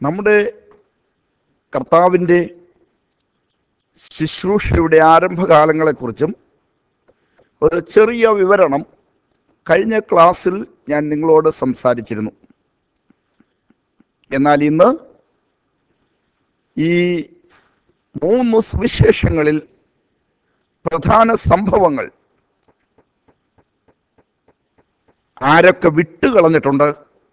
നമ്മുടെ കർത്താവിൻ്റെ ശുശ്രൂഷയുടെ ആരംഭകാലങ്ങളെക്കുറിച്ചും ഒരു ചെറിയ വിവരണം കഴിഞ്ഞ ക്ലാസ്സിൽ ഞാൻ നിങ്ങളോട് സംസാരിച്ചിരുന്നു എന്നാൽ ഇന്ന് ഈ മൂന്ന് സുവിശേഷങ്ങളിൽ പ്രധാന സംഭവങ്ങൾ ആരൊക്കെ വിട്ടുകളഞ്ഞിട്ടുണ്ട്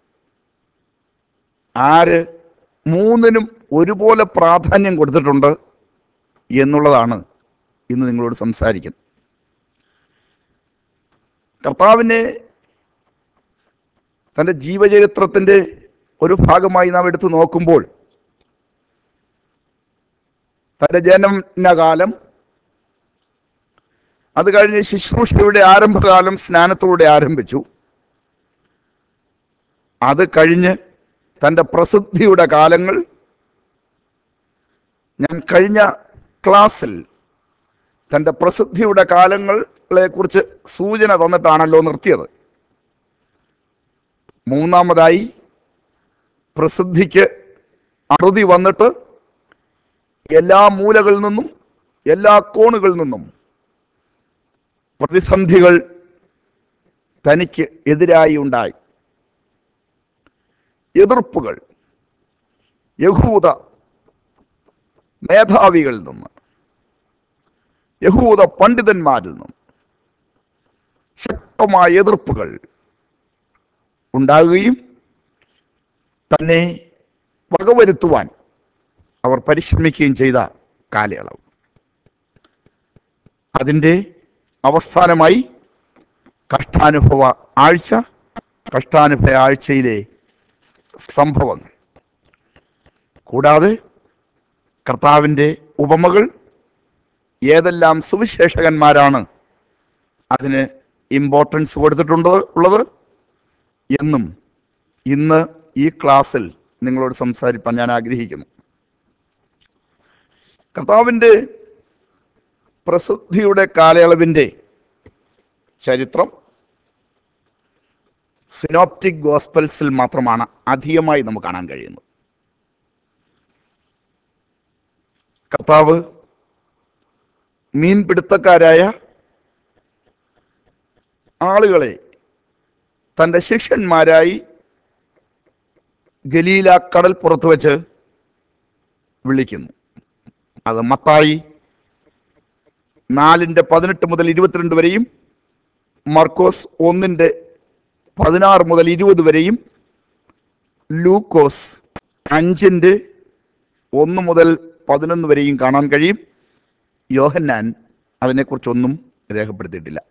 ആര് മൂന്നിനും ഒരുപോലെ പ്രാധാന്യം കൊടുത്തിട്ടുണ്ട് എന്നുള്ളതാണ് ഇന്ന് നിങ്ങളോട് സംസാരിക്കുന്നത് കർത്താവിനെ തൻ്റെ ജീവചരിത്രത്തിൻ്റെ ഒരു ഭാഗമായി നാം എടുത്തു നോക്കുമ്പോൾ തൻ്റെ ജനനകാലം അത് കഴിഞ്ഞ് ശുശ്രൂഷയുടെ ആരംഭകാലം സ്നാനത്തോടെ ആരംഭിച്ചു അത് കഴിഞ്ഞ് തൻ്റെ പ്രസിദ്ധിയുടെ കാലങ്ങൾ ഞാൻ കഴിഞ്ഞ ക്ലാസ്സിൽ തൻ്റെ പ്രസിദ്ധിയുടെ കാലങ്ങളെ കുറിച്ച് സൂചന തന്നിട്ടാണല്ലോ നിർത്തിയത് മൂന്നാമതായി പ്രസിദ്ധിക്ക് അറുതി വന്നിട്ട് എല്ലാ മൂലകളിൽ നിന്നും എല്ലാ കോണുകളിൽ നിന്നും പ്രതിസന്ധികൾ തനിക്ക് എതിരായി ഉണ്ടായി എതിർപ്പുകൾ യഹൂദ മേധാവികളിൽ നിന്ന് യഹൂദ പണ്ഡിതന്മാരിൽ നിന്നും ശക്തമായ എതിർപ്പുകൾ ഉണ്ടാകുകയും തന്നെ വകവരുത്തുവാൻ അവർ പരിശ്രമിക്കുകയും ചെയ്ത കാലയളവ് അതിൻ്റെ അവസാനമായി കഷ്ടാനുഭവ ആഴ്ച കഷ്ടാനുഭവ ആഴ്ചയിലെ സംഭവങ്ങൾ കൂടാതെ കർത്താവിൻ്റെ ഉപമകൾ ഏതെല്ലാം സുവിശേഷകന്മാരാണ് അതിന് ഇമ്പോർട്ടൻസ് കൊടുത്തിട്ടുണ്ട് ഉള്ളത് എന്നും ഇന്ന് ഈ ക്ലാസ്സിൽ നിങ്ങളോട് സംസാരിപ്പാൻ ഞാൻ ആഗ്രഹിക്കുന്നു കർത്താവിൻ്റെ പ്രസിദ്ധിയുടെ കാലയളവിൻ്റെ ചരിത്രം സിനോപ്റ്റിക് ഗോസ്പൽസിൽ മാത്രമാണ് അധികമായി നമുക്ക് കാണാൻ കഴിയുന്നത് കർത്താവ് മീൻപിടുത്തക്കാരായ ആളുകളെ തൻ്റെ ശിഷ്യന്മാരായി ഗലീല കടൽ പുറത്ത് വെച്ച് വിളിക്കുന്നു അത് മത്തായി നാലിൻ്റെ പതിനെട്ട് മുതൽ ഇരുപത്തിരണ്ട് വരെയും മർക്കോസ് ഒന്നിൻ്റെ പതിനാറ് മുതൽ ഇരുപത് വരെയും ലൂക്കോസ് അഞ്ചിൻ്റെ ഒന്ന് മുതൽ പതിനൊന്ന് വരെയും കാണാൻ കഴിയും യോഹന്നാൻ അതിനെക്കുറിച്ചൊന്നും രേഖപ്പെടുത്തിയിട്ടില്ല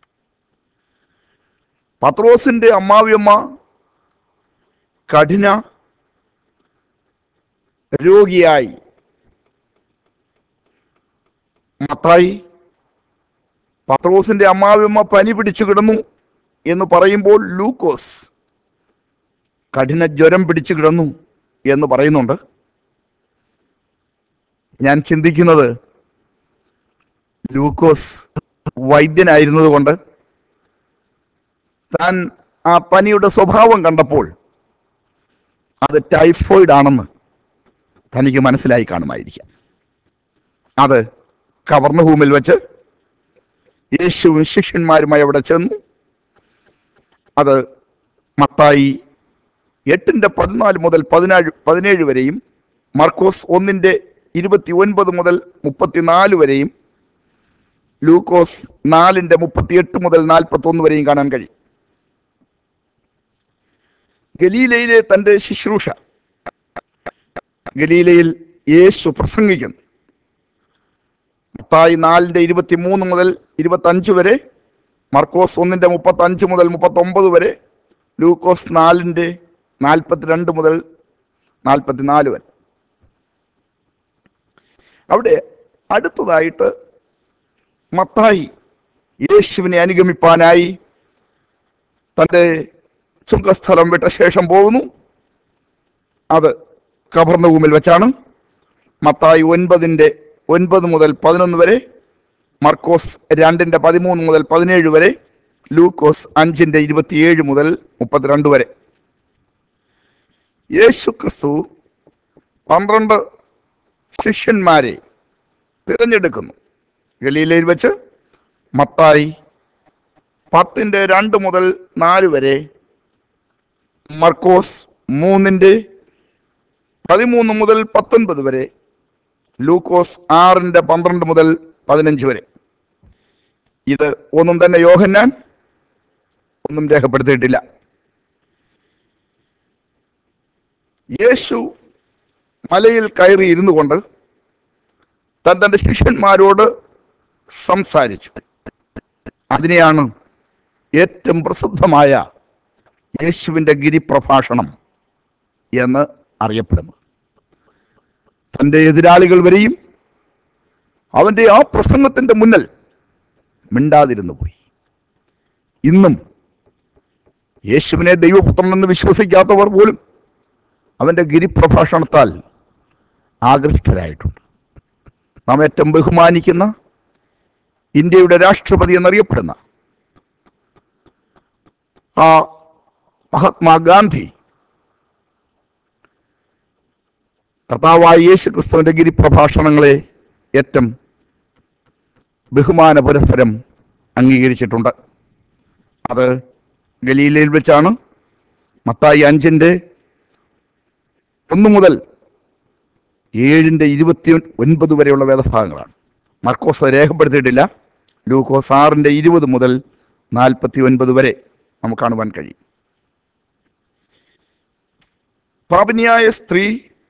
പത്രോസിന്റെ അമ്മാവിയമ്മ കഠിന രോഗിയായി മത്തായി പത്രോസിന്റെ അമ്മാവിയമ്മ പനി പിടിച്ചു കിടന്നു എന്ന് പറയുമ്പോൾ ലൂക്കോസ് കഠിന ജ്വരം പിടിച്ചു കിടന്നു എന്ന് പറയുന്നുണ്ട് ഞാൻ ചിന്തിക്കുന്നത് ലൂക്കോസ് വൈദ്യനായിരുന്നത് കൊണ്ട് താൻ ആ പനിയുടെ സ്വഭാവം കണ്ടപ്പോൾ അത് ടൈഫോയിഡ് ആണെന്ന് തനിക്ക് മനസ്സിലായി കാണുമായിരിക്കാം അത് കവർണഭൂമിൽ വെച്ച് യേശുവും ശിഷ്യന്മാരുമായി അവിടെ ചെന്നു അത് മത്തായി എട്ടിൻ്റെ പതിനാല് മുതൽ പതിനാല് പതിനേഴ് വരെയും മർക്കോസ് ഒന്നിൻ്റെ ഇരുപത്തി ഒൻപത് മുതൽ മുപ്പത്തിനാല് വരെയും ലൂക്കോസ് നാലിൻ്റെ മുപ്പത്തിയെട്ട് മുതൽ നാൽപ്പത്തൊന്ന് വരെയും കാണാൻ കഴിയും ഗലീലയിലെ തൻ്റെ ശുശ്രൂഷ ഗലീലയിൽ യേശു പ്രസംഗിക്കുന്നു മത്തായി നാലിൻ്റെ ഇരുപത്തി മൂന്ന് മുതൽ ഇരുപത്തഞ്ച് വരെ മർക്കോസ് ഒന്നിൻ്റെ മുപ്പത്തഞ്ച് മുതൽ മുപ്പത്തൊമ്പത് വരെ ലൂക്കോസ് നാലിൻ്റെ നാൽപ്പത്തിരണ്ട് മുതൽ നാൽപ്പത്തിനാല് വരെ അവിടെ അടുത്തതായിട്ട് മത്തായി യേശുവിനെ അനുഗമിപ്പാനായി തൻ്റെ ചുങ്കസ്ഥലം വിട്ട ശേഷം പോകുന്നു അത് കബർന്നഭൂമിൽ വെച്ചാണ് മത്തായി ഒൻപതിൻ്റെ ഒൻപത് മുതൽ പതിനൊന്ന് വരെ മർക്കോസ് രണ്ടിൻ്റെ പതിമൂന്ന് മുതൽ പതിനേഴ് വരെ ലൂക്കോസ് അഞ്ചിൻ്റെ ഇരുപത്തിയേഴ് മുതൽ മുപ്പത്തിരണ്ട് വരെ യേശു ക്രിസ്തു പന്ത്രണ്ട് ശിഷ്യന്മാരെ തിരഞ്ഞെടുക്കുന്നു ഗലീലയിൽ വെച്ച് മത്തായി പത്തിൻ്റെ രണ്ട് മുതൽ നാല് വരെ മർക്കോസ് മൂന്നിൻ്റെ പതിമൂന്ന് മുതൽ പത്തൊൻപത് വരെ ലൂക്കോസ് ആറിൻ്റെ പന്ത്രണ്ട് മുതൽ പതിനഞ്ച് വരെ ഇത് ഒന്നും തന്നെ യോഹന്നാൻ ഒന്നും രേഖപ്പെടുത്തിയിട്ടില്ല യേശു മലയിൽ കയറി ഇരുന്നു കൊണ്ട് താൻ തൻ്റെ ശിഷ്യന്മാരോട് സംസാരിച്ചു അതിനെയാണ് ഏറ്റവും പ്രസിദ്ധമായ യേശുവിൻ്റെ ഗിരിപ്രഭാഷണം എന്ന് അറിയപ്പെടുന്നത് തൻ്റെ എതിരാളികൾ വരെയും അവൻ്റെ ആ പ്രസംഗത്തിൻ്റെ മുന്നിൽ മിണ്ടാതിരുന്നു പോയി ഇന്നും യേശുവിനെ ദൈവപുത്രനെന്ന് വിശ്വസിക്കാത്തവർ പോലും അവൻ്റെ ഗിരിപ്രഭാഷണത്താൽ ആകൃഷ്ടരായിട്ടുണ്ട് നാം ഏറ്റവും ബഹുമാനിക്കുന്ന ഇന്ത്യയുടെ രാഷ്ട്രപതി എന്നറിയപ്പെടുന്ന ആ മഹാത്മാഗാന്ധി കർത്താവായ യേശു ക്രിസ്തുവിൻ്റെ ഗിരിപ്രഭാഷണങ്ങളെ ഏറ്റവും ബഹുമാന പുരസ്സരം അംഗീകരിച്ചിട്ടുണ്ട് അത് ഗലീലയിൽ വെച്ചാണ് മത്തായി അഞ്ചിൻ്റെ ഒന്ന് മുതൽ ഏഴിൻ്റെ ഇരുപത്തി ഒൻപത് വരെയുള്ള വേദഭാഗങ്ങളാണ് മർക്കോസ് അത് രേഖപ്പെടുത്തിയിട്ടില്ല ലൂക്കോസ് ആറിൻ്റെ ഇരുപത് മുതൽ നാൽപ്പത്തി ഒൻപത് വരെ നമുക്ക് കാണുവാൻ കഴിയും പാപിനിയായ സ്ത്രീ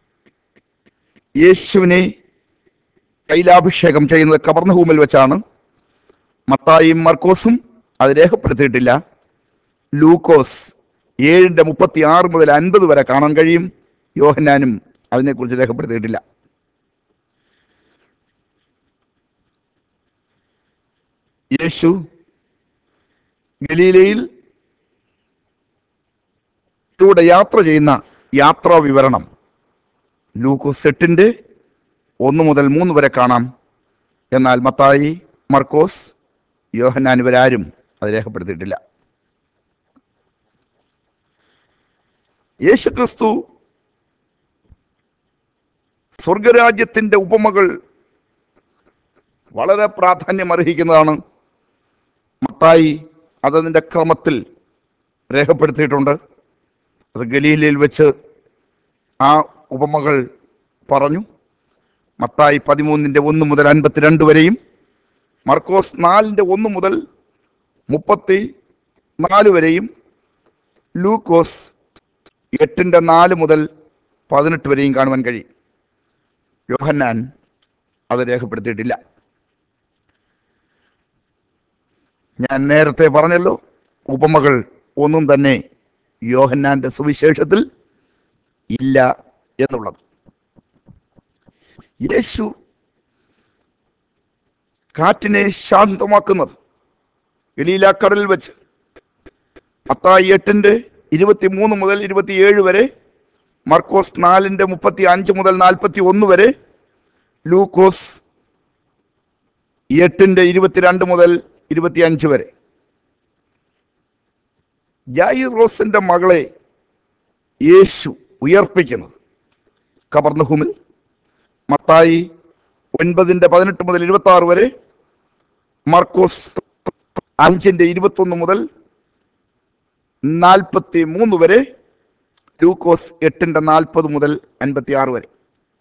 യേശുവിനെ തൈലാഭിഷേകം ചെയ്യുന്നത് കവർന്നഹൂമിൽ വെച്ചാണ് മത്തായും മർക്കോസും അത് രേഖപ്പെടുത്തിയിട്ടില്ല ലൂക്കോസ് ഏഴിൻ്റെ മുപ്പത്തി ആറ് മുതൽ അൻപത് വരെ കാണാൻ കഴിയും യോഹന്നാനും അതിനെക്കുറിച്ച് രേഖപ്പെടുത്തിയിട്ടില്ല യേശു ഗലീലയിൽ ൂടെ യാത്ര ചെയ്യുന്ന യാത്രാ വിവരണം ലൂക്കോസ് എട്ടിൻ്റെ ഒന്ന് മുതൽ മൂന്ന് വരെ കാണാം എന്നാൽ മത്തായി മർക്കോസ് യോഹന്നാൻ ഇവരാരും അത് രേഖപ്പെടുത്തിയിട്ടില്ല യേശുക്രിസ്തു സ്വർഗരാജ്യത്തിൻ്റെ ഉപമകൾ വളരെ പ്രാധാന്യം അർഹിക്കുന്നതാണ് മത്തായി അതതിൻ്റെ ക്രമത്തിൽ രേഖപ്പെടുത്തിയിട്ടുണ്ട് അത് ഗലീലയിൽ വെച്ച് ആ ഉപമകൾ പറഞ്ഞു മത്തായി പതിമൂന്നിൻ്റെ ഒന്ന് മുതൽ അൻപത്തിരണ്ട് വരെയും മർക്കോസ് നാലിൻ്റെ ഒന്ന് മുതൽ മുപ്പത്തി നാല് വരെയും ലൂക്കോസ് എട്ടിൻ്റെ നാല് മുതൽ പതിനെട്ട് വരെയും കാണുവാൻ കഴിയും യോഹന്നാൻ അത് രേഖപ്പെടുത്തിയിട്ടില്ല ഞാൻ നേരത്തെ പറഞ്ഞല്ലോ ഉപമകൾ ഒന്നും തന്നെ യോഹന്നാന്റെ സുവിശേഷത്തിൽ ഇല്ല എന്നുള്ളത് യേശു കാറ്റിനെ ശാന്തമാക്കുന്നത് ഗലീലാക്കടലിൽ വെച്ച് പത്തായി എട്ടിൻ്റെ ഇരുപത്തിമൂന്ന് മുതൽ ഇരുപത്തിയേഴ് വരെ മർക്കോസ് നാലിൻ്റെ മുപ്പത്തി അഞ്ച് മുതൽ നാൽപ്പത്തി ഒന്ന് വരെ ലൂക്കോസ് എട്ടിൻ്റെ ഇരുപത്തിരണ്ട് മുതൽ ഇരുപത്തിയഞ്ച് വരെ ജായിറോസിന്റെ മകളെ യേശു ഉയർപ്പിക്കുന്നത് കബർന്നഹുമിൽ മത്തായി ഒൻപതിൻ്റെ പതിനെട്ട് മുതൽ ഇരുപത്തി ആറ് വരെ മർക്കോസ് അഞ്ചിൻ്റെ ഇരുപത്തൊന്ന് മുതൽ നാൽപ്പത്തി മൂന്ന് വരെ ലൂക്കോസ് എട്ടിൻ്റെ നാൽപ്പത് മുതൽ അൻപത്തി ആറ് വരെ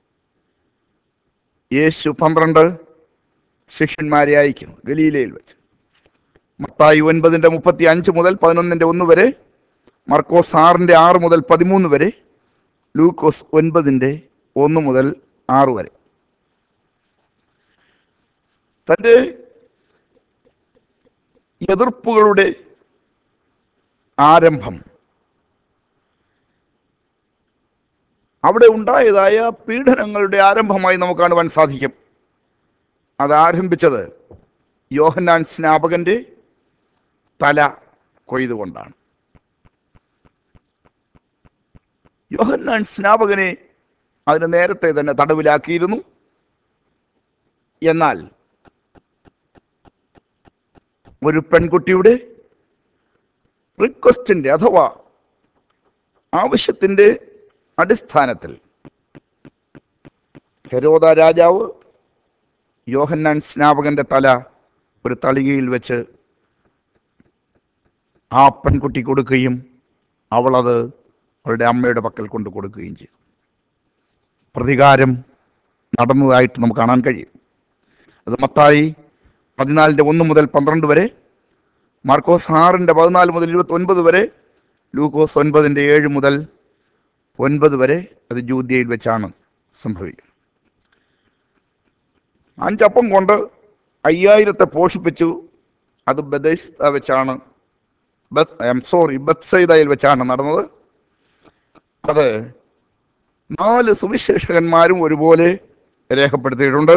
യേശു പന്ത്രണ്ട് ശിഷ്യന്മാരെ അയക്കുന്നു ഗലീലയിൽ വെച്ച് മത്തായി ഒൻപതിൻ്റെ മുപ്പത്തി അഞ്ച് മുതൽ പതിനൊന്നിൻ്റെ ഒന്ന് വരെ മർക്കോസ് ആറിൻ്റെ ആറ് മുതൽ പതിമൂന്ന് വരെ ലൂക്കോസ് ഒൻപതിൻ്റെ ഒന്ന് മുതൽ ആറ് വരെ തൻ്റെ എതിർപ്പുകളുടെ ആരംഭം അവിടെ ഉണ്ടായതായ പീഡനങ്ങളുടെ ആരംഭമായി നമുക്ക് കാണുവാൻ സാധിക്കും അത് ആരംഭിച്ചത് യോഹന്നാൻ സ്നാപകന്റെ തല കൊയ്തുകൊണ്ടാണ് യോഹന്നാൻ സ്നാപകനെ അതിന് നേരത്തെ തന്നെ തടവിലാക്കിയിരുന്നു എന്നാൽ ഒരു പെൺകുട്ടിയുടെ റിക്വസ്റ്റിന്റെ അഥവാ ആവശ്യത്തിന്റെ അടിസ്ഥാനത്തിൽ ഹെരോദ രാജാവ് യോഹന്നാൻ സ്നാപകന്റെ തല ഒരു തളികയിൽ വെച്ച് ആ പെൺകുട്ടി കൊടുക്കുകയും അവളത് അവളുടെ അമ്മയുടെ പക്കൽ കൊണ്ട് കൊടുക്കുകയും ചെയ്തു പ്രതികാരം നടന്നതായിട്ട് നമുക്ക് കാണാൻ കഴിയും അത് മത്തായി പതിനാലിൻ്റെ ഒന്ന് മുതൽ പന്ത്രണ്ട് വരെ മാർക്കോസ് ആറിൻ്റെ പതിനാല് മുതൽ ഇരുപത്തി ഒൻപത് വരെ ലൂക്കോസ് ഒൻപതിൻ്റെ ഏഴ് മുതൽ ഒൻപത് വരെ അത് ജൂദ്യയിൽ വെച്ചാണ് സംഭവിക്കുന്നത് അഞ്ചപ്പം കൊണ്ട് അയ്യായിരത്തെ പോഷിപ്പിച്ചു അത് ബദൈസ്ത വെച്ചാണ് സോറി ബത്സൈദയിൽ വെച്ചാണ് നടന്നത് അത് നാല് സുവിശേഷകന്മാരും ഒരുപോലെ രേഖപ്പെടുത്തിയിട്ടുണ്ട്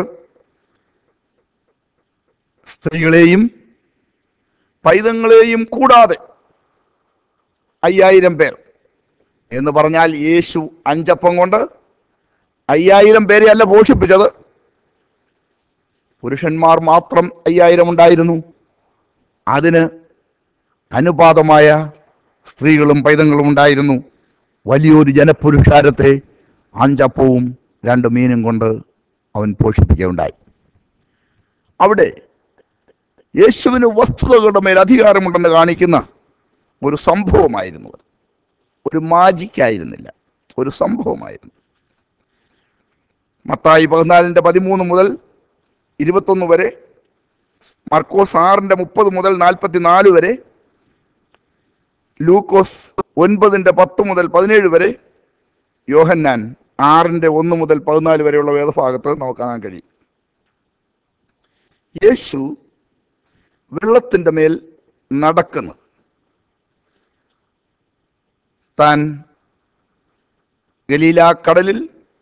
സ്ത്രീകളെയും പൈതങ്ങളെയും കൂടാതെ അയ്യായിരം പേർ എന്ന് പറഞ്ഞാൽ യേശു അഞ്ചപ്പം കൊണ്ട് അയ്യായിരം പേരെ അല്ല പോഷിപ്പിച്ചത് പുരുഷന്മാർ മാത്രം അയ്യായിരം ഉണ്ടായിരുന്നു അതിന് അനുപാതമായ സ്ത്രീകളും പൈതങ്ങളും ഉണ്ടായിരുന്നു വലിയൊരു ജനപുരുഷാരത്തെ അഞ്ചപ്പവും രണ്ട് മീനും കൊണ്ട് അവൻ പോഷിപ്പിക്കുകയുണ്ടായി അവിടെ യേശുവിന് വസ്തുതകളുടെ മേൽ അധികാരമുണ്ടെന്ന് കാണിക്കുന്ന ഒരു സംഭവമായിരുന്നു അത് ഒരു മാജിക്കായിരുന്നില്ല ഒരു സംഭവമായിരുന്നു മത്തായി പതിനാലിൻ്റെ പതിമൂന്ന് മുതൽ ഇരുപത്തൊന്ന് വരെ മർക്കോസ് ആറിൻ്റെ മുപ്പത് മുതൽ നാൽപ്പത്തി നാല് വരെ ലൂക്കോസ് ഒൻപതിൻ്റെ പത്ത് മുതൽ പതിനേഴ് വരെ യോഹന്നാൻ ആറിൻ്റെ ഒന്ന് മുതൽ പതിനാല് വരെയുള്ള വേദഭാഗത്ത് നമുക്ക് കാണാൻ കഴിയും യേശു വെള്ളത്തിൻ്റെ മേൽ നടക്കുന്നു താൻ ഗലീല കടലിൽ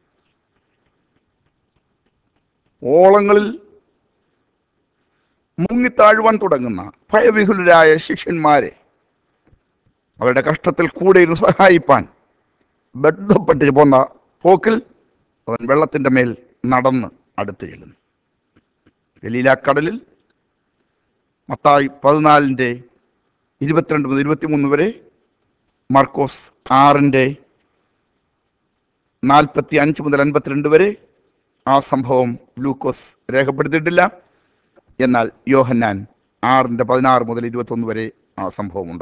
ഓളങ്ങളിൽ മുങ്ങിത്താഴുവാൻ തുടങ്ങുന്ന ഭയവിഹുലരായ ശിഷ്യന്മാരെ അവരുടെ കഷ്ടത്തിൽ കൂടെ ഇരുന്ന് സഹായിപ്പാൻ ബന്ധപ്പെട്ട് പോന്ന പോക്കിൽ അവൻ വെള്ളത്തിൻ്റെ മേൽ നടന്ന് അടുത്ത് ചെല്ലുന്നു ഗലീല കടലിൽ മത്തായി പതിനാലിൻ്റെ ഇരുപത്തിരണ്ട് മുതൽ ഇരുപത്തിമൂന്ന് വരെ മാർക്കോസ് ആറിൻ്റെ നാൽപ്പത്തി അഞ്ച് മുതൽ അൻപത്തിരണ്ട് വരെ ആ സംഭവം ലൂക്കോസ് രേഖപ്പെടുത്തിയിട്ടില്ല എന്നാൽ യോഹന്നാൻ ആറിൻ്റെ പതിനാറ് മുതൽ ഇരുപത്തൊന്ന് വരെ ആ സംഭവമുണ്ട്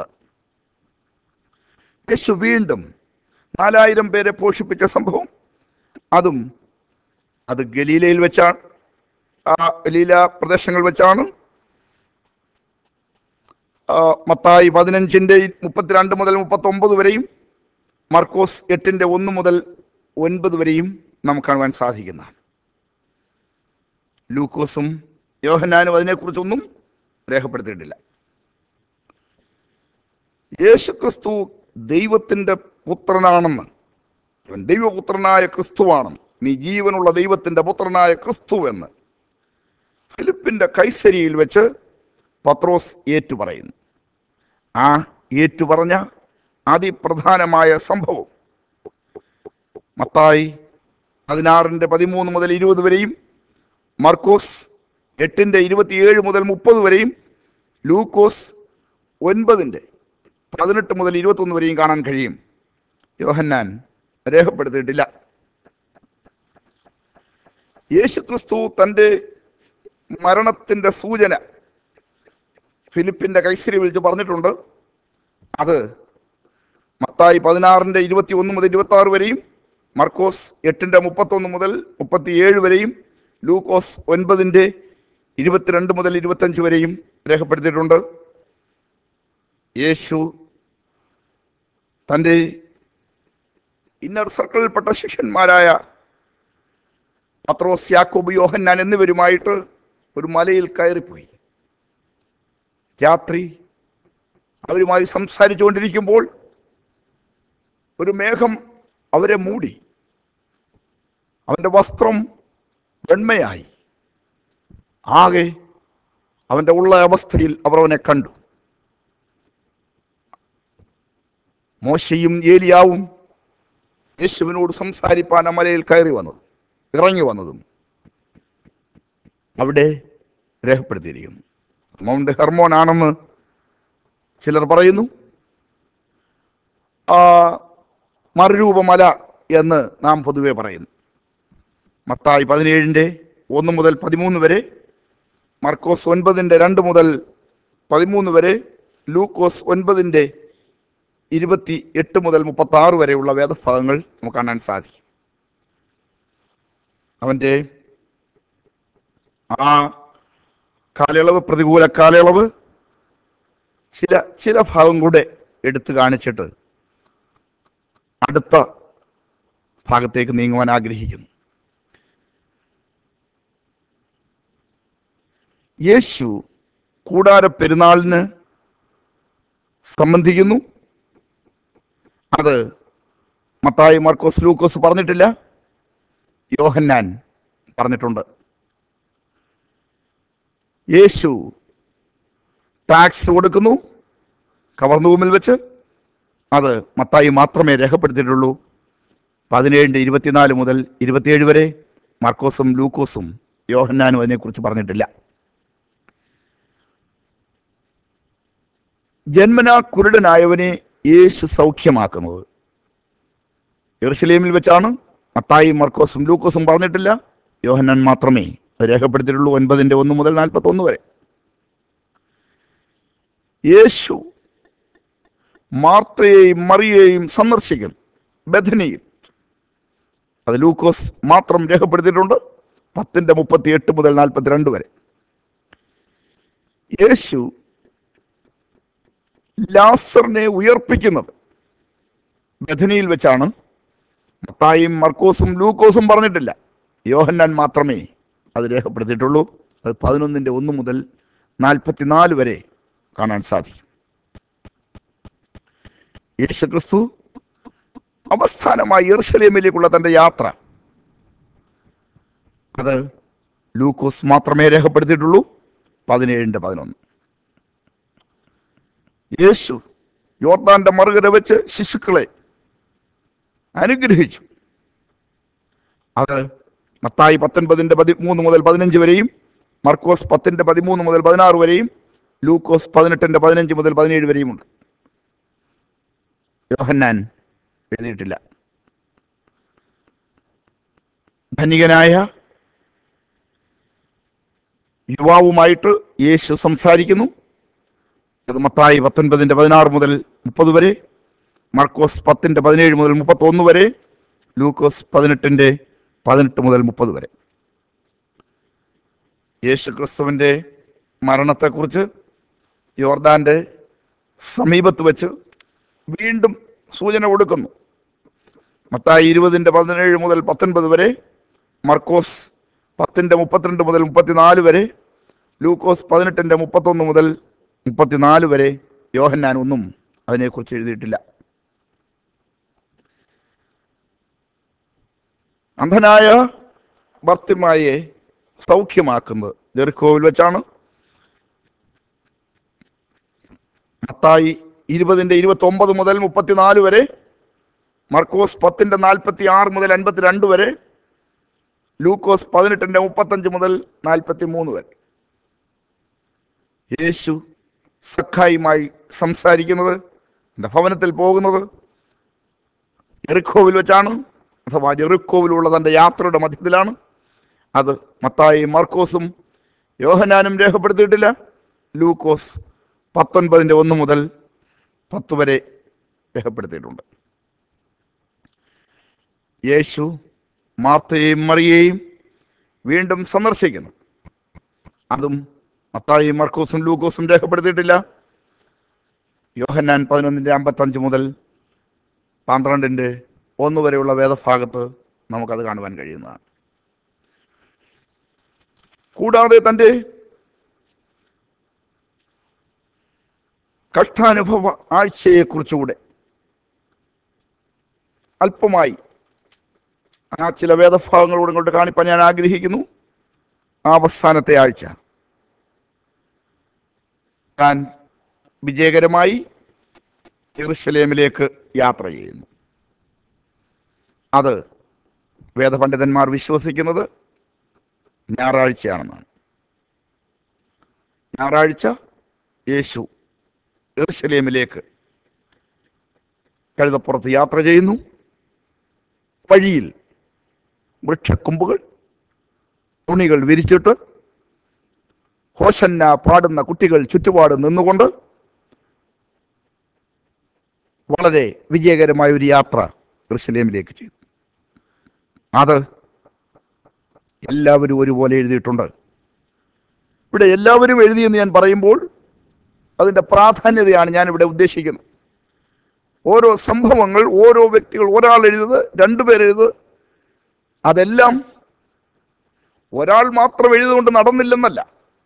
യേശു വീണ്ടും നാലായിരം പേരെ പോഷിപ്പിച്ച സംഭവം അതും അത് ഗലീലയിൽ വെച്ചാണ് ആ ഗലീല പ്രദേശങ്ങൾ വെച്ചാണ് ആ, മത്തായി പതിനഞ്ചിൻ്റെ മുപ്പത്തിരണ്ട് മുതൽ മുപ്പത്തൊമ്പത് വരെയും മർക്കോസ് എട്ടിൻ്റെ ഒന്ന് മുതൽ ഒൻപത് വരെയും നമുക്ക് കാണുവാൻ സാധിക്കുന്നതാണ് ലൂക്കോസും യോഹന്നാനും അതിനെക്കുറിച്ചൊന്നും രേഖപ്പെടുത്തിയിട്ടില്ല യേശു ക്രിസ്തു ദൈവത്തിൻ്റെ പുത്രനാണെന്ന് അവൻ ദൈവപുത്രനായ ക്രിസ്തുവാണെന്ന് നീ ജീവനുള്ള ദൈവത്തിൻ്റെ പുത്രനായ ക്രിസ്തു എന്ന് ഫിലിപ്പിൻ്റെ കൈസരിയിൽ വെച്ച് പത്രോസ് ഏറ്റുപറയുന്നു ആ ഏറ്റുപറഞ്ഞ അതിപ്രധാനമായ സംഭവം മത്തായി പതിനാറിൻ്റെ പതിമൂന്ന് മുതൽ ഇരുപത് വരെയും മർക്കോസ് എട്ടിൻ്റെ ഇരുപത്തിയേഴ് മുതൽ മുപ്പത് വരെയും ലൂക്കോസ് ഒൻപതിൻ്റെ പതിനെട്ട് മുതൽ ഇരുപത്തൊന്ന് വരെയും കാണാൻ കഴിയും യോഹന്നാൻ രേഖപ്പെടുത്തിയിട്ടില്ല യേശുക്രിസ്തു തൻ്റെ മരണത്തിൻ്റെ സൂചന ഫിലിപ്പിൻ്റെ കൈസരി വിളിച്ച് പറഞ്ഞിട്ടുണ്ട് അത് മത്തായി പതിനാറിൻ്റെ ഇരുപത്തി ഒന്ന് മുതൽ ഇരുപത്തി ആറ് വരെയും മർക്കോസ് എട്ടിൻ്റെ മുപ്പത്തൊന്ന് മുതൽ മുപ്പത്തിയേഴ് വരെയും ലൂക്കോസ് ഒൻപതിൻ്റെ ഇരുപത്തിരണ്ട് മുതൽ ഇരുപത്തഞ്ച് വരെയും രേഖപ്പെടുത്തിയിട്ടുണ്ട് യേശു തൻ്റെ ഇന്നർ സർക്കിളിൽപ്പെട്ട ശിഷ്യന്മാരായ പത്രോസ് യാക്കോബ് യോഹന്നാൻ എന്നിവരുമായിട്ട് ഒരു മലയിൽ കയറിപ്പോയി രാത്രി അവരുമായി സംസാരിച്ചുകൊണ്ടിരിക്കുമ്പോൾ ഒരു മേഘം അവരെ മൂടി അവൻ്റെ വസ്ത്രം വെണ്മയായി ആകെ അവൻ്റെ ഉള്ള അവസ്ഥയിൽ അവർ അവനെ കണ്ടു മോശയും ഏലിയാവും യേശുവിനോട് സംസാരിപ്പാൻ ആ മലയിൽ കയറി വന്നത് ഇറങ്ങി വന്നതും അവിടെ രേഖപ്പെടുത്തിയിരിക്കുന്നു മൗണ്ട് ഹെർമോൻ ആണെന്ന് ചിലർ പറയുന്നു ആ മറുരൂപമല എന്ന് നാം പൊതുവെ പറയുന്നു മത്തായി പതിനേഴിൻ്റെ ഒന്ന് മുതൽ പതിമൂന്ന് വരെ മർക്കോസ് ഒൻപതിൻ്റെ രണ്ട് മുതൽ പതിമൂന്ന് വരെ ലൂക്കോസ് ഒൻപതിൻ്റെ ഇരുപത്തി എട്ട് മുതൽ മുപ്പത്തി ആറ് വരെയുള്ള വേദഭാഗങ്ങൾ നമുക്ക് കാണാൻ സാധിക്കും അവൻ്റെ ആ കാലയളവ് പ്രതികൂല കാലയളവ് ചില ചില ഭാഗം കൂടെ എടുത്തു കാണിച്ചിട്ട് അടുത്ത ഭാഗത്തേക്ക് നീങ്ങുവാൻ ആഗ്രഹിക്കുന്നു യേശു കൂടാര പെരുന്നാളിന് സംബന്ധിക്കുന്നു അത് മത്തായി മാർക്കോസ് ലൂക്കോസ് പറഞ്ഞിട്ടില്ല യോഹന്നാൻ പറഞ്ഞിട്ടുണ്ട് യേശു ടാക്സ് കൊടുക്കുന്നു കവർന്നൂമിൽ വെച്ച് അത് മത്തായി മാത്രമേ രേഖപ്പെടുത്തിയിട്ടുള്ളൂ പതിനേഴിൻ്റെ ഇരുപത്തിനാല് മുതൽ ഇരുപത്തിയേഴ് വരെ മാർക്കോസും ലൂക്കോസും യോഹന്നാനും അതിനെക്കുറിച്ച് പറഞ്ഞിട്ടില്ല ജന്മനാ കുരുടനായവനെ യേശു സൗഖ്യമാക്കുന്നത് യെറുശലേമിൽ വെച്ചാണ് മത്തായി മർക്കോസും ലൂക്കോസും പറഞ്ഞിട്ടില്ല യോഹന്നാൻ മാത്രമേ അത് രേഖപ്പെടുത്തിയിട്ടുള്ളൂ ഒൻപതിൻ്റെ ഒന്ന് മുതൽ നാൽപ്പത്തി ഒന്ന് വരെ യേശു മാർത്തയെയും മറിയെയും സന്ദർശിക്കും ബഥനിയിൽ അത് ലൂക്കോസ് മാത്രം രേഖപ്പെടുത്തിയിട്ടുണ്ട് പത്തിൻ്റെ മുപ്പത്തി എട്ട് മുതൽ നാൽപ്പത്തിരണ്ട് വരെ യേശു ലാസറിനെ ഉയർപ്പിക്കുന്നത് ബഥനിയിൽ വെച്ചാണ് മത്തായും മർക്കോസും ലൂക്കോസും പറഞ്ഞിട്ടില്ല യോഹന്നാൻ മാത്രമേ അത് രേഖപ്പെടുത്തിയിട്ടുള്ളൂ അത് പതിനൊന്നിൻ്റെ ഒന്ന് മുതൽ നാൽപ്പത്തിനാല് വരെ കാണാൻ സാധിക്കും യേശുക്രിസ്തു അവസാനമായി യെറുശലേമിലേക്കുള്ള തൻ്റെ യാത്ര അത് ലൂക്കോസ് മാത്രമേ രേഖപ്പെടുത്തിയിട്ടുള്ളൂ പതിനേഴിൻ്റെ പതിനൊന്ന് യേശു യോർദാന്റെ മറുകര വെച്ച് ശിശുക്കളെ അനുഗ്രഹിച്ചു അത് മത്തായി പത്തൊൻപതിൻ്റെ പതിമൂന്ന് മുതൽ പതിനഞ്ച് വരെയും മർക്കോസ് പത്തിൻ്റെ പതിമൂന്ന് മുതൽ പതിനാറ് വരെയും ലൂക്കോസ് പതിനെട്ടിൻ്റെ പതിനഞ്ച് മുതൽ പതിനേഴ് വരെയും ഉണ്ട് യോഹന്നാൻ എഴുതിയിട്ടില്ല ധനികനായ യുവാവുമായിട്ട് യേശു സംസാരിക്കുന്നു അത് മത്തായി പത്തൊൻപതിൻ്റെ പതിനാറ് മുതൽ മുപ്പത് വരെ മർക്കോസ് പത്തിൻ്റെ പതിനേഴ് മുതൽ മുപ്പത്തൊന്ന് വരെ ലൂക്കോസ് പതിനെട്ടിൻ്റെ പതിനെട്ട് മുതൽ മുപ്പത് വരെ യേശു ക്രിസ്തുവിൻ്റെ മരണത്തെക്കുറിച്ച് യോർദാൻ്റെ സമീപത്ത് വെച്ച് വീണ്ടും സൂചന കൊടുക്കുന്നു മത്തായി ഇരുപതിൻ്റെ പതിനേഴ് മുതൽ പത്തൊൻപത് വരെ മർക്കോസ് പത്തിൻ്റെ മുപ്പത്തിരണ്ട് മുതൽ മുപ്പത്തിനാല് വരെ ലൂക്കോസ് പതിനെട്ടിൻ്റെ മുപ്പത്തൊന്ന് മുതൽ മുപ്പത്തിനാല് വരെ യോഹന്നാൻ ഒന്നും അതിനെക്കുറിച്ച് എഴുതിയിട്ടില്ല അന്ധനായ ഭർത്തിമായെ സൗഖ്യമാക്കുന്നത് ദീർഘോവിൽ വെച്ചാണ് മത്തായി ഇരുപതിൻ്റെ ഇരുപത്തി ഒമ്പത് മുതൽ മുപ്പത്തിനാല് വരെ മർക്കോസ് പത്തിൻ്റെ നാൽപ്പത്തി ആറ് മുതൽ അൻപത്തിരണ്ട് വരെ ലൂക്കോസ് പതിനെട്ടിൻ്റെ മുപ്പത്തഞ്ച് മുതൽ നാൽപ്പത്തി മൂന്ന് വരെ യേശു സഖായുമായി സംസാരിക്കുന്നത് എൻ്റെ ഭവനത്തിൽ പോകുന്നത് എറിക്കോവിൽ വെച്ചാണ് അഥവാ ജെറിക്കോവിലുള്ള തൻ്റെ യാത്രയുടെ മധ്യത്തിലാണ് അത് മത്തായി മർക്കോസും യോഹനാനും രേഖപ്പെടുത്തിയിട്ടില്ല ലൂക്കോസ് പത്തൊൻപതിൻ്റെ ഒന്ന് മുതൽ പത്ത് വരെ രേഖപ്പെടുത്തിയിട്ടുണ്ട് യേശു മാർത്തയെയും മറിയെയും വീണ്ടും സന്ദർശിക്കുന്നു അതും മത്തായി മർക്കോസും ലൂക്കോസും രേഖപ്പെടുത്തിയിട്ടില്ല യോഹന്നാൻ പതിനൊന്നിൻ്റെ അമ്പത്തഞ്ച് മുതൽ പന്ത്രണ്ടിൻ്റെ ഒന്ന് വരെയുള്ള വേദഭാഗത്ത് നമുക്കത് കാണുവാൻ കഴിയുന്നതാണ് കൂടാതെ തൻ്റെ കഷ്ടാനുഭവ ആഴ്ചയെക്കുറിച്ചുകൂടെ അല്പമായി ആ ചില വേദഭാഗങ്ങളോട് കൊണ്ട് കാണിപ്പാൻ ഞാൻ ആഗ്രഹിക്കുന്നു ആ അവസാനത്തെ ആഴ്ച താൻ വിജയകരമായി യെറുശലേമിലേക്ക് യാത്ര ചെയ്യുന്നു അത് വേദപണ്ഡിതന്മാർ വിശ്വസിക്കുന്നത് ഞായറാഴ്ചയാണെന്നാണ് ഞായറാഴ്ച യേശു യെറുശലേമിലേക്ക് കഴുതപ്പുറത്ത് യാത്ര ചെയ്യുന്നു വഴിയിൽ വൃക്ഷക്കൊമ്പുകൾ തുണികൾ വിരിച്ചിട്ട് ഹോഷന്ന പാടുന്ന കുട്ടികൾ ചുറ്റുപാട് നിന്നുകൊണ്ട് വളരെ വിജയകരമായ ഒരു യാത്ര ക്രിസ്തലേമിലേക്ക് ചെയ്തു അത് എല്ലാവരും ഒരുപോലെ എഴുതിയിട്ടുണ്ട് ഇവിടെ എല്ലാവരും എഴുതിയെന്ന് ഞാൻ പറയുമ്പോൾ അതിൻ്റെ പ്രാധാന്യതയാണ് ഞാൻ ഇവിടെ ഉദ്ദേശിക്കുന്നത് ഓരോ സംഭവങ്ങൾ ഓരോ വ്യക്തികൾ ഒരാൾ എഴുതുന്നത് രണ്ടുപേർ എഴുതുന്നത് അതെല്ലാം ഒരാൾ മാത്രം എഴുതുകൊണ്ട് നടന്നില്ലെന്നല്ല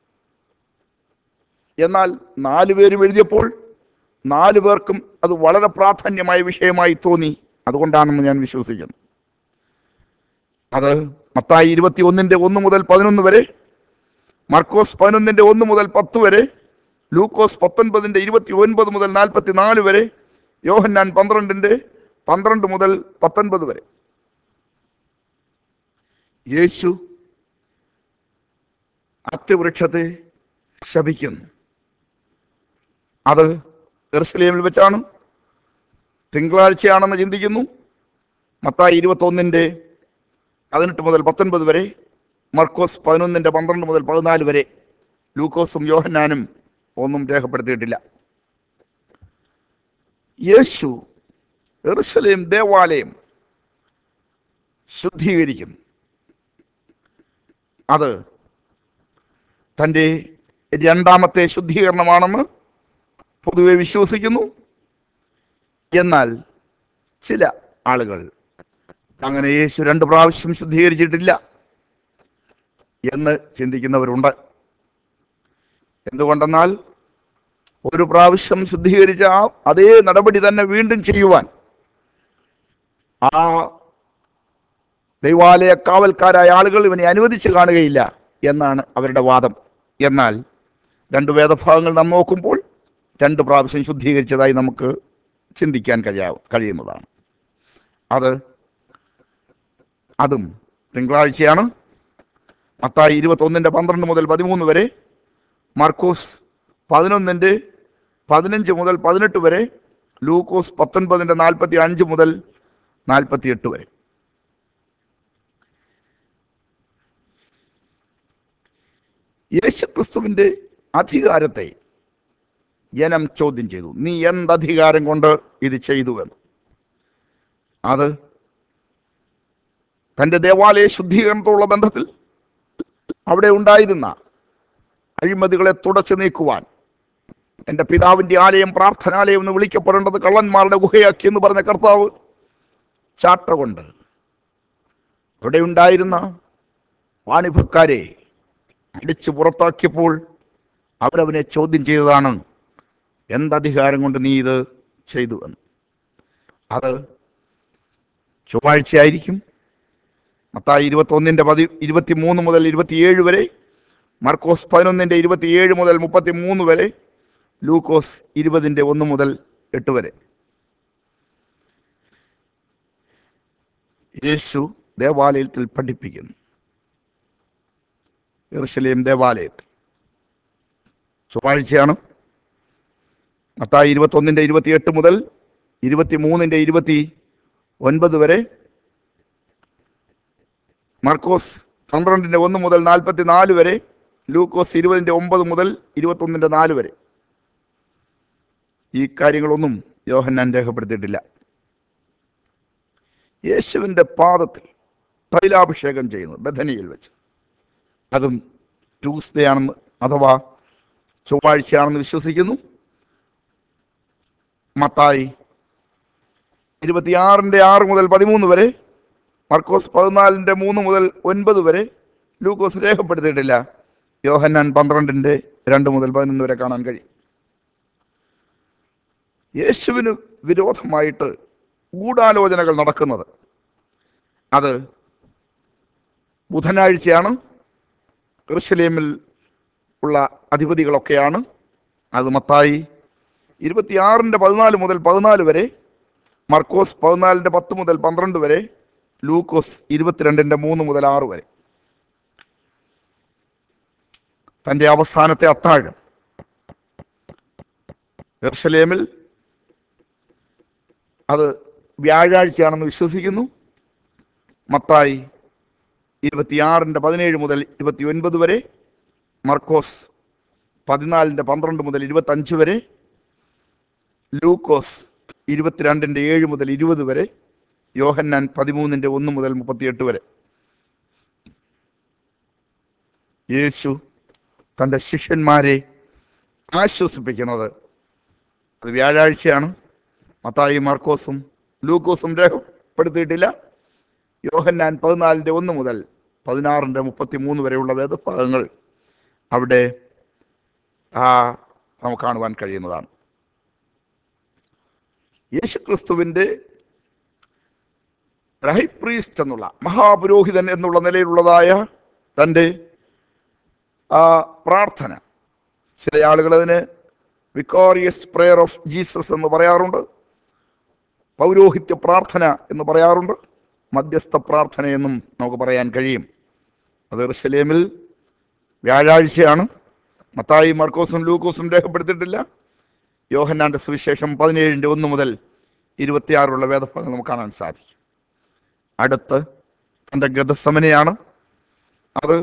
എന്നാൽ നാലു പേരും എഴുതിയപ്പോൾ നാലു പേർക്കും അത് വളരെ പ്രാധാന്യമായ വിഷയമായി തോന്നി അതുകൊണ്ടാണെന്ന് ഞാൻ വിശ്വസിക്കുന്നു അത് മത്തായി ഇരുപത്തി ഒന്നിന്റെ ഒന്ന് മുതൽ പതിനൊന്ന് വരെ മർക്കോസ് പതിനൊന്നിന്റെ ഒന്ന് മുതൽ പത്ത് വരെ ലൂക്കോസ് പത്തൊൻപതിന്റെ ഇരുപത്തി ഒൻപത് മുതൽ നാൽപ്പത്തി നാല് വരെ യോഹന്നാൻ പന്ത്രണ്ടിന്റെ പന്ത്രണ്ട് മുതൽ പത്തൊൻപത് വരെ യേശു അത്യവൃക്ഷത്തെ ശപിക്കുന്നു അത് എറുസലേമിൽ വെച്ചാണ് തിങ്കളാഴ്ചയാണെന്ന് ചിന്തിക്കുന്നു മത്തായി ഇരുപത്തൊന്നിൻ്റെ പതിനെട്ട് മുതൽ പത്തൊൻപത് വരെ മർക്കോസ് പതിനൊന്നിൻ്റെ പന്ത്രണ്ട് മുതൽ പതിനാല് വരെ ലൂക്കോസും യോഹന്നാനും ഒന്നും രേഖപ്പെടുത്തിയിട്ടില്ല യേശു എറുസലേം ദേവാലയം ശുദ്ധീകരിക്കുന്നു അത് തൻ്റെ രണ്ടാമത്തെ ശുദ്ധീകരണമാണെന്ന് പൊതുവെ വിശ്വസിക്കുന്നു എന്നാൽ ചില ആളുകൾ അങ്ങനെ യേശു രണ്ട് പ്രാവശ്യം ശുദ്ധീകരിച്ചിട്ടില്ല എന്ന് ചിന്തിക്കുന്നവരുണ്ട് എന്തുകൊണ്ടെന്നാൽ ഒരു പ്രാവശ്യം ശുദ്ധീകരിച്ച ആ അതേ നടപടി തന്നെ വീണ്ടും ചെയ്യുവാൻ ആ ദൈവാലയ കാവൽക്കാരായ ആളുകൾ ഇവനെ അനുവദിച്ച് കാണുകയില്ല എന്നാണ് അവരുടെ വാദം എന്നാൽ രണ്ട് വേദഭാഗങ്ങൾ നാം നോക്കുമ്പോൾ രണ്ട് പ്രാവശ്യം ശുദ്ധീകരിച്ചതായി നമുക്ക് ചിന്തിക്കാൻ കഴിയാ കഴിയുന്നതാണ് അത് അതും തിങ്കളാഴ്ചയാണ് മത്തായി ഇരുപത്തൊന്നിൻ്റെ പന്ത്രണ്ട് മുതൽ പതിമൂന്ന് വരെ മാർക്കോസ് പതിനൊന്നിൻ്റെ പതിനഞ്ച് മുതൽ പതിനെട്ട് വരെ ലൂക്കോസ് പത്തൊൻപതിൻ്റെ നാൽപ്പത്തി അഞ്ച് മുതൽ നാൽപ്പത്തി എട്ട് വരെ യേശുക്രിസ്തുവിൻ്റെ അധികാരത്തെ ജനം ചോദ്യം ചെയ്തു നീ എന്തധികാരം കൊണ്ട് ഇത് ചെയ്തുവെന്ന് അത് തൻ്റെ ദേവാലയ ശുദ്ധീകരണത്തോടുള്ള ബന്ധത്തിൽ അവിടെ ഉണ്ടായിരുന്ന അഴിമതികളെ തുടച്ചു നീക്കുവാൻ എൻ്റെ പിതാവിൻ്റെ ആലയം പ്രാർത്ഥനാലയം എന്ന് വിളിക്കപ്പെടേണ്ടത് കള്ളന്മാരുടെ ഗുഹയാക്കി എന്ന് പറഞ്ഞ കർത്താവ് ചാട്ട കൊണ്ട് അവിടെ ഉണ്ടായിരുന്ന വാണിഭക്കാരെ അടിച്ചു പുറത്താക്കിയപ്പോൾ അവരവനെ ചോദ്യം ചെയ്തതാണ് എന്തധികാരം കൊണ്ട് നീ ഇത് ചെയ്തു എന്ന് അത് ചൊവ്വാഴ്ചയായിരിക്കും മത്തായി ഇരുപത്തൊന്നിൻ്റെ പതി ഇരുപത്തി മൂന്ന് മുതൽ ഇരുപത്തിയേഴ് വരെ മർക്കോസ് പതിനൊന്നിൻ്റെ ഇരുപത്തിയേഴ് മുതൽ മുപ്പത്തി മൂന്ന് വരെ ലൂക്കോസ് ഇരുപതിൻ്റെ ഒന്ന് മുതൽ എട്ട് വരെ യേശു ദേവാലയത്തിൽ പഠിപ്പിക്കുന്നു യെറുശലേം ദേവാലയത്തിൽ ചൊവ്വാഴ്ചയാണ് മത്തായി ഇരുപത്തൊന്നിൻ്റെ ഇരുപത്തിയെട്ട് മുതൽ ഇരുപത്തി മൂന്നിൻ്റെ ഇരുപത്തി ഒൻപത് വരെ മാർക്കോസ് പന്ത്രണ്ടിൻ്റെ ഒന്ന് മുതൽ നാൽപ്പത്തി നാല് വരെ ലൂക്കോസ് ഇരുപതിൻ്റെ ഒമ്പത് മുതൽ ഇരുപത്തൊന്നിൻ്റെ നാല് വരെ ഈ കാര്യങ്ങളൊന്നും യോഹന്നാൻ രേഖപ്പെടുത്തിയിട്ടില്ല യേശുവിൻ്റെ പാദത്തിൽ തൈലാഭിഷേകം ചെയ്യുന്നു ബഥനിയിൽ വെച്ച് അതും ട്യൂസ്ഡേ ആണെന്ന് അഥവാ ചൊവ്വാഴ്ചയാണെന്ന് വിശ്വസിക്കുന്നു മത്തായി ഇരുപത്തിയാറിൻ്റെ ആറ് മുതൽ പതിമൂന്ന് വരെ മർക്കോസ് പതിനാലിൻ്റെ മൂന്ന് മുതൽ ഒൻപത് വരെ ലൂക്കോസ് രേഖപ്പെടുത്തിയിട്ടില്ല യോഹന്നാൻ പന്ത്രണ്ടിൻ്റെ രണ്ട് മുതൽ പതിനൊന്ന് വരെ കാണാൻ കഴിയും യേശുവിന് വിരോധമായിട്ട് ഗൂഢാലോചനകൾ നടക്കുന്നത് അത് ബുധനാഴ്ചയാണ് ക്രിസ്തലേമിൽ ഉള്ള അധിപതികളൊക്കെയാണ് അത് മത്തായി ഇരുപത്തിയാറിൻ്റെ പതിനാല് മുതൽ പതിനാല് വരെ മർക്കോസ് പതിനാലിൻ്റെ പത്ത് മുതൽ പന്ത്രണ്ട് വരെ ലൂക്കോസ് ഇരുപത്തിരണ്ടിൻ്റെ മൂന്ന് മുതൽ ആറ് വരെ തൻ്റെ അവസാനത്തെ അത്താഴം എർഷലേമിൽ അത് വ്യാഴാഴ്ചയാണെന്ന് വിശ്വസിക്കുന്നു മത്തായി ഇരുപത്തിയാറിൻ്റെ പതിനേഴ് മുതൽ ഇരുപത്തി ഒൻപത് വരെ മർക്കോസ് പതിനാലിൻ്റെ പന്ത്രണ്ട് മുതൽ ഇരുപത്തഞ്ച് വരെ ലൂക്കോസ് ഇരുപത്തിരണ്ടിൻ്റെ ഏഴ് മുതൽ ഇരുപത് വരെ യോഹന്നാൻ പതിമൂന്നിൻ്റെ ഒന്ന് മുതൽ മുപ്പത്തിയെട്ട് വരെ യേശു തൻ്റെ ശിഷ്യന്മാരെ ആശ്വസിപ്പിക്കുന്നത് അത് വ്യാഴാഴ്ചയാണ് മത്തായി മാർക്കോസും ലൂക്കോസും രേഖപ്പെടുത്തിയിട്ടില്ല യോഹന്നാൻ പതിനാലിൻ്റെ ഒന്ന് മുതൽ പതിനാറിൻ്റെ മുപ്പത്തി മൂന്ന് വരെയുള്ള വേദഭാഗങ്ങൾ അവിടെ ആ നമുക്ക് കാണുവാൻ കഴിയുന്നതാണ് യേശുക്രിസ്തുവിൻ്റെ റൈപ്രീസ്റ്റ് എന്നുള്ള മഹാപുരോഹിതൻ എന്നുള്ള നിലയിലുള്ളതായ തൻ്റെ ആ പ്രാർത്ഥന ചില ആളുകൾ അതിന് വിക്കോറിയസ് പ്രെയർ ഓഫ് ജീസസ് എന്ന് പറയാറുണ്ട് പൗരോഹിത്യ പ്രാർത്ഥന എന്ന് പറയാറുണ്ട് മധ്യസ്ഥ പ്രാർത്ഥന എന്നും നമുക്ക് പറയാൻ കഴിയും അത് എറുശലേമിൽ വ്യാഴാഴ്ചയാണ് മത്തായി മർക്കോസും ലൂക്കോസും രേഖപ്പെടുത്തിയിട്ടില്ല യോഹന്നാന്റെ സുവിശേഷം പതിനേഴിൻ്റെ ഒന്ന് മുതൽ ഇരുപത്തിയാറുള്ള വേദഭാഗം നമുക്ക് കാണാൻ സാധിക്കും അടുത്ത് തൻ്റെ ഗതസമനയാണ് അത്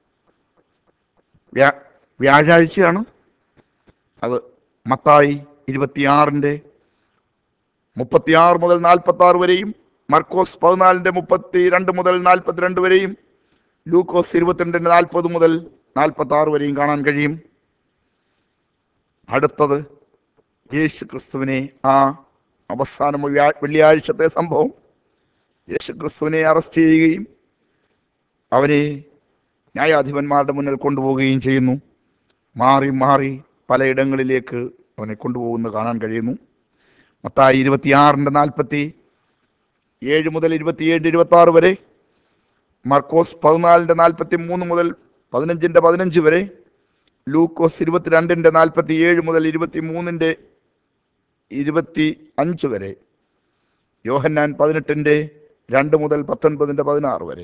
വ്യാ വ്യാഴാഴ്ചയാണ് അത് മത്തായി ഇരുപത്തിയാറിൻ്റെ മുപ്പത്തിയാറ് മുതൽ നാൽപ്പത്തി ആറ് വരെയും മർക്കോസ് പതിനാലിൻ്റെ മുപ്പത്തി രണ്ട് മുതൽ നാൽപ്പത്തിരണ്ട് വരെയും ലൂക്കോസ് ഇരുപത്തിരണ്ടിൻ്റെ നാൽപ്പത് മുതൽ നാൽപ്പത്തി ആറ് വരെയും കാണാൻ കഴിയും അടുത്തത് യേശു ക്രിസ്തുവിനെ ആ അവസാനം വ്യാ- വെള്ളിയാഴ്ചത്തെ സംഭവം യേശു ക്രിസ്തുവിനെ അറസ്റ്റ് ചെയ്യുകയും അവനെ ന്യായാധിപന്മാരുടെ മുന്നിൽ കൊണ്ടുപോവുകയും ചെയ്യുന്നു മാറി മാറി പലയിടങ്ങളിലേക്ക് അവനെ കൊണ്ടുപോകുന്നത് കാണാൻ കഴിയുന്നു മത്തായി ഇരുപത്തിയാറിൻ്റെ നാൽപ്പത്തി ഏഴ് മുതൽ ഇരുപത്തിയേഴ് ഇരുപത്തി ആറ് വരെ മർക്കോസ് പതിനാലിൻ്റെ നാൽപ്പത്തി മൂന്ന് മുതൽ പതിനഞ്ചിൻ്റെ പതിനഞ്ച് വരെ ലൂക്കോസ് ഇരുപത്തിരണ്ടിൻ്റെ നാൽപ്പത്തി ഏഴ് മുതൽ ഇരുപത്തി മൂന്നിൻ്റെ ഇരുപത്തി അഞ്ച് വരെ യോഹന്നാൻ പതിനെട്ടിൻ്റെ രണ്ട് മുതൽ പത്തൊൻപതിൻ്റെ പതിനാറ് വരെ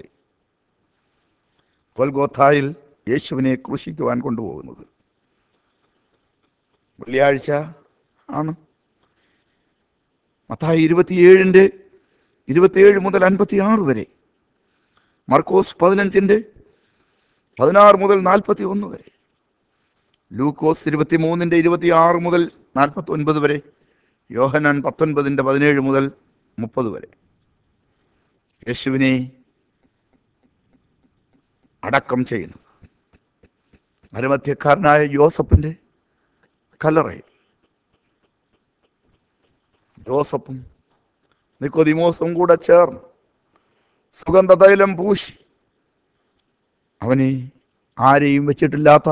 കൊൽഗോഥായിൽ യേശുവിനെ ക്രൂശിക്കുവാൻ കൊണ്ടുപോകുന്നത് വെള്ളിയാഴ്ച ആണ് മത്തായി ഇരുപത്തിയേഴിൻ്റെ ഇരുപത്തിയേഴ് മുതൽ അൻപത്തി ആറ് വരെ മർക്കോസ് പതിനഞ്ചിൻ്റെ പതിനാറ് മുതൽ നാൽപ്പത്തി ഒന്ന് വരെ ലൂക്കോസ് ഇരുപത്തി മൂന്നിൻ്റെ ഇരുപത്തി ആറ് മുതൽ നാൽപ്പത്തി ഒൻപത് വരെ യോഹനാൻ പത്തൊൻപതിൻ്റെ പതിനേഴ് മുതൽ മുപ്പത് വരെ യേശുവിനെ അടക്കം ചെയ്യുന്നത് അരമധ്യക്കാരനായ യോസഫിൻ്റെ കല്ലറയിൽ ജോസഫും നിക്കോദിമോസും കൂടെ ചേർന്ന് സുഗന്ധ തൈലം പൂശി അവനെ ആരെയും വെച്ചിട്ടില്ലാത്ത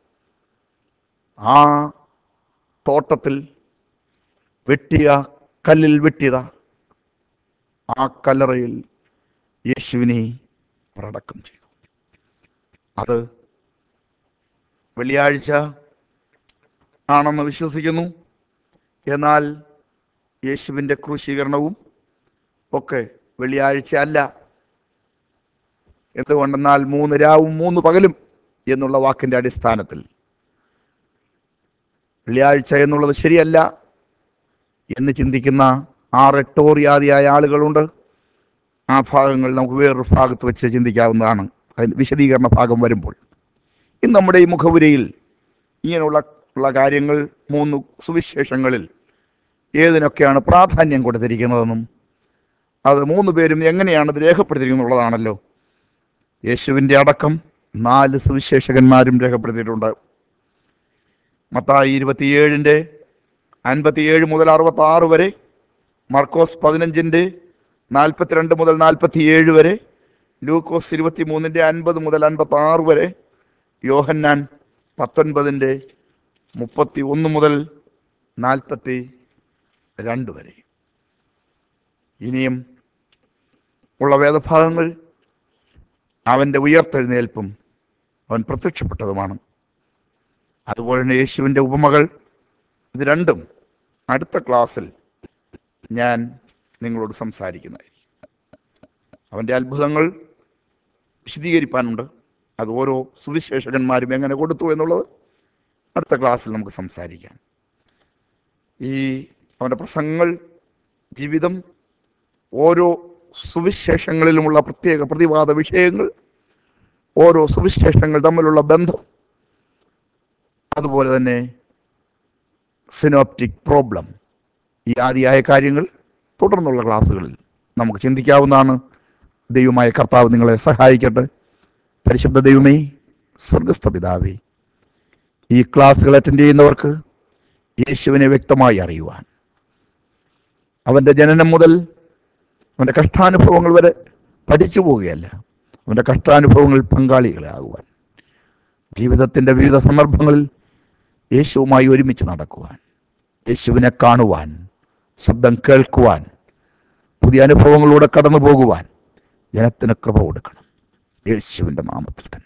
ആ തോട്ടത്തിൽ വെട്ടിയ കല്ലിൽ വെട്ടിയത ആ കല്ലറയിൽ യേശുവിനെ അവർ അടക്കം ചെയ്തു അത് വെള്ളിയാഴ്ച ആണെന്ന് വിശ്വസിക്കുന്നു എന്നാൽ യേശുവിൻ്റെ ക്രൂശീകരണവും ഒക്കെ വെള്ളിയാഴ്ച അല്ല എന്തുകൊണ്ടെന്നാൽ മൂന്ന് രാവും മൂന്ന് പകലും എന്നുള്ള വാക്കിൻ്റെ അടിസ്ഥാനത്തിൽ വെള്ളിയാഴ്ച എന്നുള്ളത് ശരിയല്ല എന്ന് ചിന്തിക്കുന്ന ആറെട്ടോറിയാദിയായ ആളുകളുണ്ട് ആ ഭാഗങ്ങൾ നമുക്ക് വേറൊരു ഭാഗത്ത് വെച്ച് ചിന്തിക്കാവുന്നതാണ് അതിന് വിശദീകരണ ഭാഗം വരുമ്പോൾ ഇന്ന് നമ്മുടെ ഈ മുഖവുരയിൽ ഇങ്ങനെയുള്ള ഉള്ള കാര്യങ്ങൾ മൂന്ന് സുവിശേഷങ്ങളിൽ ഏതിനൊക്കെയാണ് പ്രാധാന്യം കൊടുത്തിരിക്കുന്നതെന്നും അത് മൂന്ന് പേരും എങ്ങനെയാണ് ഇത് രേഖപ്പെടുത്തിയിരിക്കുന്നുള്ളതാണല്ലോ യേശുവിൻ്റെ അടക്കം നാല് സുവിശേഷകന്മാരും രേഖപ്പെടുത്തിയിട്ടുണ്ട് മത്തായി ഇരുപത്തിയേഴിൻ്റെ അൻപത്തിയേഴ് മുതൽ അറുപത്തി ആറ് വരെ മർക്കോസ് പതിനഞ്ചിൻ്റെ നാൽപ്പത്തിരണ്ട് മുതൽ നാൽപ്പത്തിയേഴ് വരെ ലൂക്കോസ് ഇരുപത്തി മൂന്നിൻ്റെ അൻപത് മുതൽ അൻപത്തി ആറ് വരെ യോഹന്നാൻ പത്തൊൻപതിൻ്റെ മുപ്പത്തി ഒന്ന് മുതൽ നാൽപ്പത്തി രണ്ട് വരെ ഇനിയും ഉള്ള വേദഭാഗങ്ങൾ അവൻ്റെ ഉയർത്തെഴുന്നേൽപ്പും അവൻ പ്രത്യക്ഷപ്പെട്ടതുമാണ് അതുപോലെ തന്നെ യേശുവിൻ്റെ ഉപമകൾ ഇത് രണ്ടും അടുത്ത ക്ലാസ്സിൽ ഞാൻ നിങ്ങളോട് സംസാരിക്കുന്നതായിരിക്കും അവൻ്റെ അത്ഭുതങ്ങൾ വിശദീകരിക്കാനുണ്ട് അത് ഓരോ സുവിശേഷകന്മാരും എങ്ങനെ കൊടുത്തു എന്നുള്ളത് അടുത്ത ക്ലാസ്സിൽ നമുക്ക് സംസാരിക്കാം ഈ അവൻ്റെ പ്രസംഗങ്ങൾ ജീവിതം ഓരോ സുവിശേഷങ്ങളിലുമുള്ള പ്രത്യേക പ്രതിവാദ വിഷയങ്ങൾ ഓരോ സുവിശേഷങ്ങൾ തമ്മിലുള്ള ബന്ധം അതുപോലെ തന്നെ സിനോപ്റ്റിക് പ്രോബ്ലം ഈ ആദിയായ കാര്യങ്ങൾ തുടർന്നുള്ള ക്ലാസ്സുകളിൽ നമുക്ക് ചിന്തിക്കാവുന്നതാണ് ദൈവമായ കർത്താവ് നിങ്ങളെ സഹായിക്കട്ടെ പരിശുദ്ധ ദൈവമേ സ്വർഗസ്ഥ പിതാവേ ഈ ക്ലാസ്സുകൾ അറ്റൻഡ് ചെയ്യുന്നവർക്ക് യേശുവിനെ വ്യക്തമായി അറിയുവാൻ അവൻ്റെ ജനനം മുതൽ അവൻ്റെ കഷ്ടാനുഭവങ്ങൾ വരെ പഠിച്ചു പോവുകയല്ല അവൻ്റെ കഷ്ടാനുഭവങ്ങളിൽ പങ്കാളികളാകുവാൻ ജീവിതത്തിൻ്റെ വിവിധ സന്ദർഭങ്ങളിൽ യേശുവുമായി ഒരുമിച്ച് നടക്കുവാൻ യേശുവിനെ കാണുവാൻ ശബ്ദം കേൾക്കുവാൻ പുതിയ അനുഭവങ്ങളിലൂടെ കടന്നു പോകുവാൻ ജനത്തിന് കൃപ കൊടുക്കണം യേശുവിൻ്റെ നാമത്തിൽ തന്നെ